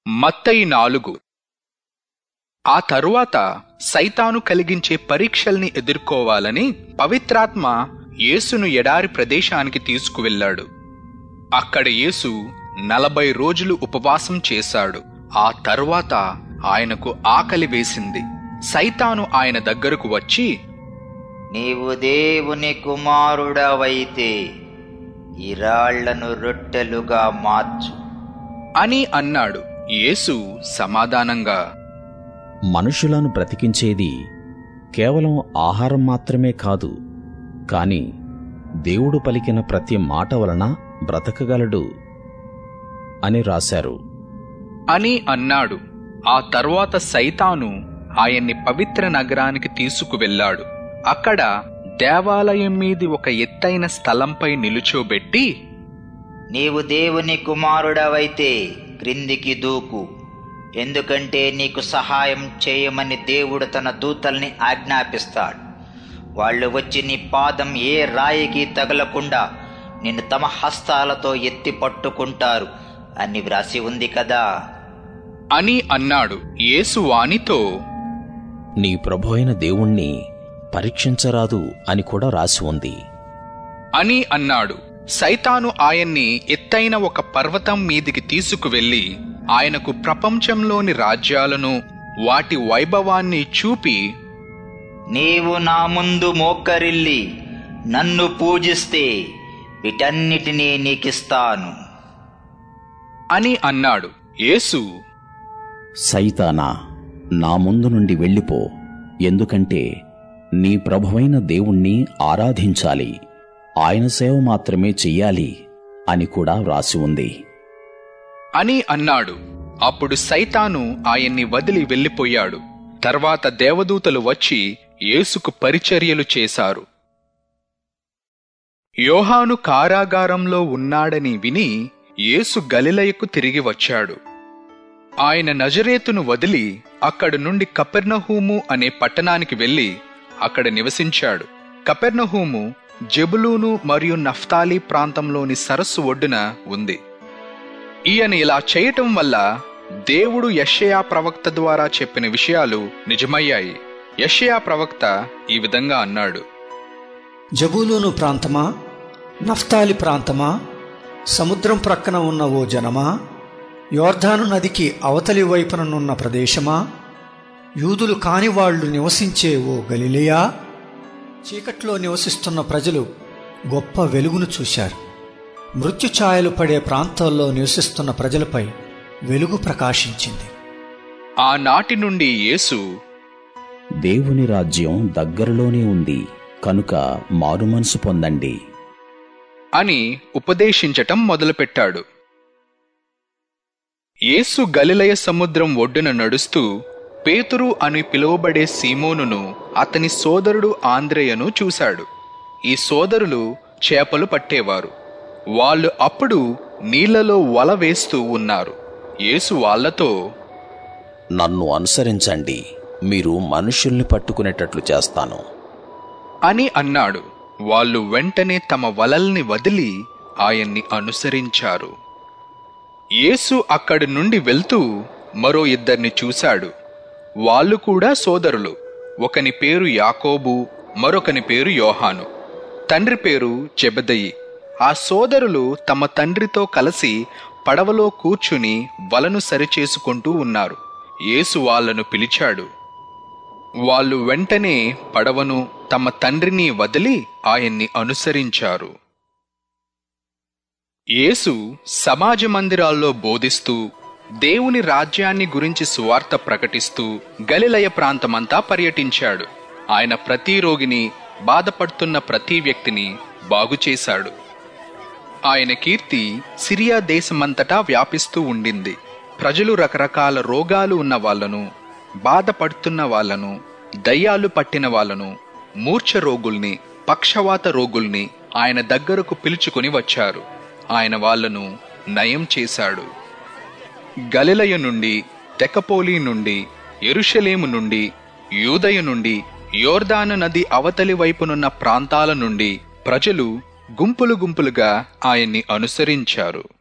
మత్తయి నాలుగు ఆ తరువాత సైతాను కలిగించే పరీక్షల్ని ఎదుర్కోవాలని పవిత్రాత్మ యేసును ఎడారి ప్రదేశానికి తీసుకువెళ్ళాడు అక్కడ యేసు నలభై రోజులు ఉపవాసం చేశాడు ఆ తరువాత ఆయనకు ఆకలి వేసింది సైతాను ఆయన దగ్గరకు వచ్చి నీవు దేవుని కుమారుడవైతే ఈ రాళ్లను రొట్టెలుగా మార్చు అని అన్నాడు యేసు సమాధానంగా మనుషులను బ్రతికించేది కేవలం ఆహారం మాత్రమే కాదు కాని దేవుడు పలికిన ప్రతి మాట వలన బ్రతకగలడు అని రాశారు అని అన్నాడు ఆ తరువాత సైతాను ఆయన్ని పవిత్ర నగరానికి తీసుకువెళ్ళాడు అక్కడ దేవాలయం మీది ఒక ఎత్తైన స్థలంపై నిలుచోబెట్టి నీవు దేవుని కుమారుడవైతే క్రిందికి దూకు ఎందుకంటే నీకు సహాయం చేయమని దేవుడు తన దూతల్ని ఆజ్ఞాపిస్తాడు వాళ్ళు వచ్చి నీ పాదం ఏ రాయికి తగలకుండా నిన్ను తమ హస్తాలతో ఎత్తి పట్టుకుంటారు అని వ్రాసి ఉంది కదా అని అన్నాడు యేసు వానితో నీ ప్రభు అయిన దేవుణ్ణి పరీక్షించరాదు అని కూడా రాసి ఉంది అని అన్నాడు సైతాను ఆయన్ని ఎత్తైన ఒక పర్వతం మీదికి తీసుకువెళ్ళి ఆయనకు ప్రపంచంలోని రాజ్యాలను వాటి వైభవాన్ని చూపి నీవు నా ముందు మోక్కరిల్లి నన్ను పూజిస్తే వీటన్నిటినీ నీకిస్తాను అని అన్నాడు యేసు సైతానా నా ముందు నుండి వెళ్ళిపో ఎందుకంటే నీ ప్రభువైన దేవుణ్ణి ఆరాధించాలి ఆయన సేవ మాత్రమే చెయ్యాలి అని కూడా వ్రాసి ఉంది అని అన్నాడు అప్పుడు సైతాను ఆయన్ని వదిలి వెళ్ళిపోయాడు తర్వాత దేవదూతలు వచ్చి యేసుకు పరిచర్యలు చేశారు యోహాను కారాగారంలో ఉన్నాడని విని యేసు గలిలయకు తిరిగి వచ్చాడు ఆయన నజరేతును వదిలి అక్కడి నుండి కపెర్నహూము అనే పట్టణానికి వెళ్లి అక్కడ నివసించాడు కపెర్నహూము జెబులూను మరియు నఫ్తాలి ప్రాంతంలోని సరస్సు ఒడ్డున ఉంది ఈయన ఇలా చేయటం వల్ల దేవుడు యషయా ప్రవక్త ద్వారా చెప్పిన విషయాలు నిజమయ్యాయి యషయా ప్రవక్త ఈ విధంగా అన్నాడు జబూలూను ప్రాంతమా నఫ్తాలి ప్రాంతమా సముద్రం ప్రక్కన ఉన్న ఓ జనమా యోర్ధాను నదికి అవతలి వైపుననున్న ప్రదేశమా యూదులు కాని వాళ్ళు నివసించే ఓ గలిలియా చీకట్లో నివసిస్తున్న ప్రజలు గొప్ప వెలుగును చూశారు మృత్యు ఛాయలు పడే ప్రాంతాల్లో నివసిస్తున్న ప్రజలపై వెలుగు ప్రకాశించింది ఆనాటి నుండి యేసు దేవుని రాజ్యం దగ్గరలోనే ఉంది కనుక మారుమనసు పొందండి అని ఉపదేశించటం మొదలుపెట్టాడు యేసు గలిలయ సముద్రం ఒడ్డున నడుస్తూ పేతురు అని పిలువబడే సీమోనును అతని సోదరుడు ఆంద్రేయను చూశాడు ఈ సోదరులు చేపలు పట్టేవారు వాళ్ళు అప్పుడు నీళ్లలో వల వేస్తూ ఉన్నారు యేసు వాళ్ళతో నన్ను అనుసరించండి మీరు మనుషుల్ని పట్టుకునేటట్లు చేస్తాను అని అన్నాడు వాళ్ళు వెంటనే తమ వలల్ని వదిలి ఆయన్ని అనుసరించారు యేసు అక్కడి నుండి వెళ్తూ మరో ఇద్దరిని చూశాడు వాళ్ళు కూడా సోదరులు ఒకని పేరు యాకోబు మరొకని పేరు యోహాను తండ్రి పేరు చెబదయి ఆ సోదరులు తమ తండ్రితో కలిసి పడవలో కూర్చుని వలను సరిచేసుకుంటూ ఉన్నారు యేసు వాళ్ళను పిలిచాడు వాళ్ళు వెంటనే పడవను తమ తండ్రిని వదిలి ఆయన్ని అనుసరించారు యేసు సమాజ మందిరాల్లో బోధిస్తూ దేవుని రాజ్యాన్ని గురించి సువార్త ప్రకటిస్తూ గలిలయ ప్రాంతమంతా పర్యటించాడు ఆయన ప్రతి రోగిని బాధపడుతున్న ప్రతి వ్యక్తిని బాగుచేశాడు ఆయన కీర్తి సిరియా దేశమంతటా వ్యాపిస్తూ ఉండింది ప్రజలు రకరకాల రోగాలు ఉన్న వాళ్ళను బాధపడుతున్న వాళ్ళను దయ్యాలు పట్టిన వాళ్ళను మూర్ఛ రోగుల్ని పక్షవాత రోగుల్ని ఆయన దగ్గరకు పిలుచుకొని వచ్చారు ఆయన వాళ్ళను నయం చేశాడు గలిలయ నుండి తెకపోలి నుండి ఎరుషలేము నుండి యూదయ నుండి యోర్దాను నది అవతలి వైపునున్న ప్రాంతాల నుండి ప్రజలు గుంపులు గుంపులుగా ఆయన్ని అనుసరించారు